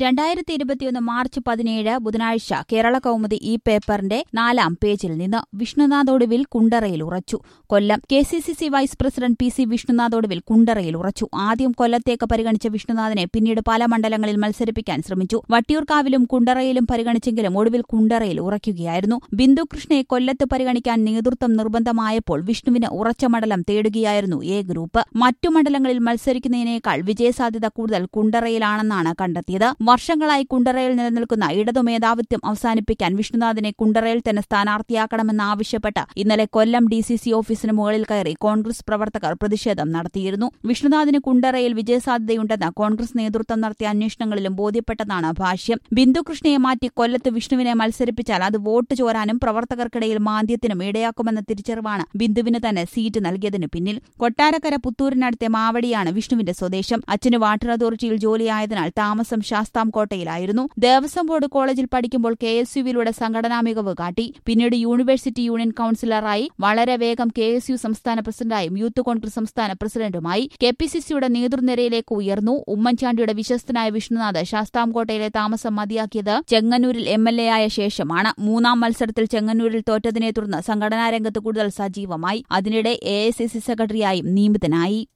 രണ്ടായിരത്തി ഇരുപത്തിയൊന്ന് മാർച്ച് പതിനേഴ് ബുധനാഴ്ച കേരള കൗമുദി ഈ പേപ്പറിന്റെ നാലാം പേജിൽ നിന്ന് വിഷ്ണുനാഥ് ഒടുവിൽ കുണ്ടറയിൽ ഉറച്ചു Kollam K C C C vice president P C Vishnunath ഒടുവിൽ കുണ്ടറയിൽ ഉറച്ചു ആദ്യം കൊല്ലത്തേക്ക് പരിഗണിച്ച വിഷ്ണുനാഥിനെ പിന്നീട് പല മണ്ഡലങ്ങളിൽ മത്സരിപ്പിക്കാൻ ശ്രമിച്ചു വട്ടിയൂർക്കാവിലും കുണ്ടറയിലും പരിഗണിച്ചെങ്കിലും ഒടുവിൽ കുണ്ടറയിൽ ഉറയ്ക്കുകയായിരുന്നു ബിന്ദു കൃഷ്ണയെ കൊല്ലത്ത് പരിഗണിക്കാൻ നേതൃത്വം നിർബന്ധമായപ്പോൾ വിഷ്ണുവിന് ഉറച്ച മണ്ഡലം തേടുകയായിരുന്നു എ ഗ്രൂപ്പ് മറ്റു മണ്ഡലങ്ങളിൽ മത്സരിക്കുന്നതിനേക്കാൾ വിജയസാധ്യത കൂടുതൽ കുണ്ടറയിലാണെന്നാണ് കണ്ടെത്തിയത് വർഷങ്ങളായി കുണ്ടറയിൽ നിലനിൽക്കുന്ന ഇടതു മേധാവിത്വം അവസാനിപ്പിക്കാൻ വിഷ്ണുനാഥിനെ കുണ്ടറയിൽ തന്നെ സ്ഥാനാർത്ഥിയാക്കണമെന്നാവശ്യപ്പെട്ട് ഇന്നലെ കൊല്ലം ഡി സി സി ഓഫീസിന് മുകളിൽ കയറി കോൺഗ്രസ് പ്രവർത്തകർ പ്രതിഷേധം നടത്തിയിരുന്നു വിഷ്ണുനാഥിന് കുണ്ടറയിൽ വിജയസാധ്യതയുണ്ടെന്ന് കോൺഗ്രസ് നേതൃത്വം നടത്തിയ അന്വേഷണങ്ങളിലും ബോധ്യപ്പെട്ടതാണ് ഭാഷ്യം ബിന്ദുകൃഷ്ണയെ മാറ്റി കൊല്ലത്ത് വിഷ്ണുവിനെ മത്സരിപ്പിച്ചാൽ അത് വോട്ട് ചോരാനും പ്രവർത്തകർക്കിടയിൽ മാന്ദ്യത്തിനും ഇടയാക്കുമെന്ന തിരിച്ചറിവാണ് ബിന്ദുവിന് തന്നെ സീറ്റ് നൽകിയതിന് പിന്നിൽ കൊട്ടാരക്കര പുത്തൂരിനടുത്തെ മാവടിയാണ് വിഷ്ണുവിന്റെ സ്വദേശം അച്ഛന് വാട്ടർ അതോറിറ്റിയിൽ ജോലിയായതിനാൽ താമസം ശാസ്താംകോട്ടയിലായിരുന്നു ദേവസ്വം ബോർഡ് കോളേജിൽ പഠിക്കുമ്പോൾ കെ എസ് യുവിലൂടെ സംഘടനാ മികവ് കാട്ടി പിന്നീട് യൂണിവേഴ്സിറ്റി യൂണിയൻ കൌൺസിലറായി വളരെ വേഗം കെ എസ് യു സംസ്ഥാന പ്രസിഡന്റായും യൂത്ത് കോൺഗ്രസ് സംസ്ഥാന പ്രസിഡന്റുമായി കെ പി സി സിയുടെ നേതൃനിരയിലേക്ക് ഉയർന്നു ഉമ്മൻചാണ്ടിയുടെ വിശ്വസ്തനായ വിഷ്ണുനാഥ് ശാസ്താംകോട്ടയിലെ താമസം മതിയാക്കിയത് ചെങ്ങന്നൂരിൽ എം എൽ എ ആയ ശേഷമാണ് മൂന്നാം മത്സരത്തിൽ ചെങ്ങന്നൂരിൽ തോറ്റതിനെ തുടർന്ന് സംഘടനാ രംഗത്ത് കൂടുതൽ സജീവമായി അതിനിടെ എ ഐ സി സി സെക്രട്ടറിയായും നിയമിതനായി